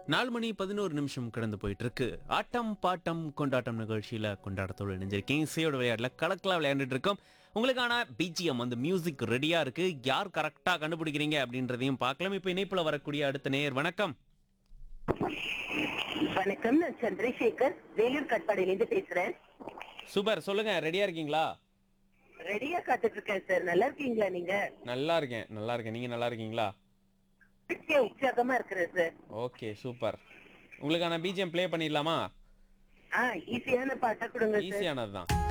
நாலு மணி பதினோரு நிமிஷம் கடந்து போயிட்டு இருக்கு ஆட்டம் பாட்டம் கொண்டாட்டம் நிகழ்ச்சியில கொண்டாட்டத்தோடு இணைஞ்சிருக்கேன் இசையோட விளையாடல கலக்கலா விளையாண்டுட்டு இருக்கோம் உங்களுக்கான பிஜிஎம் அந்த மியூசிக் ரெடியா இருக்கு யார் கரெக்டா கண்டுபிடிக்கிறீங்க அப்படின்றதையும் பார்க்கலாம் இப்ப இணைப்புல வரக்கூடிய அடுத்த நேயர் வணக்கம் வணக்கம் நான் சந்திரசேகர் வேலூர் கட்பாடியிலிருந்து பேசுறேன் சூப்பர் சொல்லுங்க ரெடியா இருக்கீங்களா ரெடியா காத்துட்டு இருக்கேன் சார் நல்லா இருக்கீங்களா நீங்க நல்லா இருக்கேன் நல்லா இருக்கேன் நீங்க நல்லா இருக்கீங்களா மகிழ்ச்சியா உற்சாகமா இருக்கிறேன் சார் ஓகே சூப்பர் உங்களுக்கான பிஜிஎம் ப்ளே பண்ணிடலாமா ஆ ஈஸியான பாட்டா கொடுங்க சார் ஈஸியானது தான்